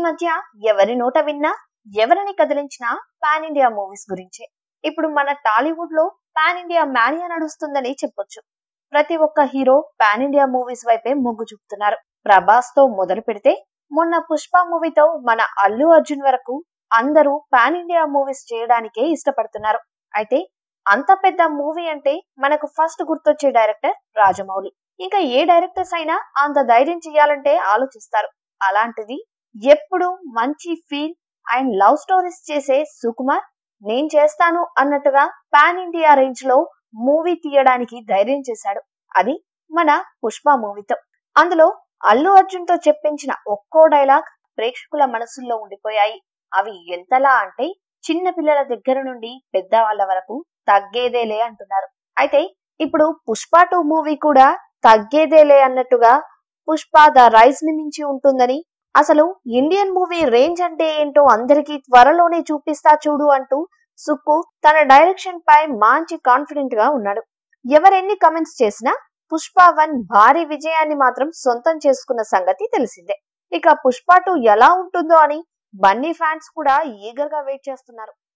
మధ్య ఎవరి నోట విన్నా ఎవరిని కదిలించినా పాన్ ఇండియా మూవీస్ గురించే ఇప్పుడు మన టాలీవుడ్ లో పాన్ ఇండియా మానియా నడుస్తుందని చెప్పొచ్చు ప్రతి ఒక్క హీరో పాన్ ఇండియా మూవీస్ వైపే మొగ్గు చూపుతున్నారు ప్రభాస్ తో మొదలు పెడితే మొన్న పుష్ప మూవీతో మన అల్లు అర్జున్ వరకు అందరూ పాన్ ఇండియా మూవీస్ చేయడానికే ఇష్టపడుతున్నారు అయితే అంత పెద్ద మూవీ అంటే మనకు ఫస్ట్ గుర్తొచ్చే డైరెక్టర్ రాజమౌళి ఇంకా ఏ డైరెక్టర్స్ అయినా అంత ధైర్యం చేయాలంటే ఆలోచిస్తారు అలాంటిది ఎప్పుడు మంచి ఫీల్ అండ్ లవ్ స్టోరీస్ చేసే సుకుమార్ నేను చేస్తాను అన్నట్టుగా పాన్ ఇండియా రేంజ్ లో మూవీ తీయడానికి ధైర్యం చేశాడు అది మన పుష్ప మూవీతో అందులో అల్లు అర్జున్ తో చెప్పించిన ఒక్కో డైలాగ్ ప్రేక్షకుల మనసుల్లో ఉండిపోయాయి అవి ఎంతలా అంటే చిన్న పిల్లల దగ్గర నుండి పెద్దవాళ్ళ వరకు తగ్గేదేలే అంటున్నారు అయితే ఇప్పుడు పుష్ప టూ మూవీ కూడా తగ్గేదేలే అన్నట్టుగా పుష్ప ద రైస్ ని మించి ఉంటుందని అసలు ఇండియన్ మూవీ రేంజ్ అంటే ఏంటో అందరికీ త్వరలోనే చూపిస్తా చూడు అంటూ సుక్కు తన డైరెక్షన్ పై మంచి కాన్ఫిడెంట్ గా ఉన్నాడు ఎవరెన్ని కమెంట్స్ చేసినా పుష్ప వన్ భారీ విజయాన్ని మాత్రం సొంతం చేసుకున్న సంగతి తెలిసిందే ఇక పుష్ప టూ ఎలా ఉంటుందో అని బన్నీ ఫ్యాన్స్ కూడా ఈగర్ గా వెయిట్ చేస్తున్నారు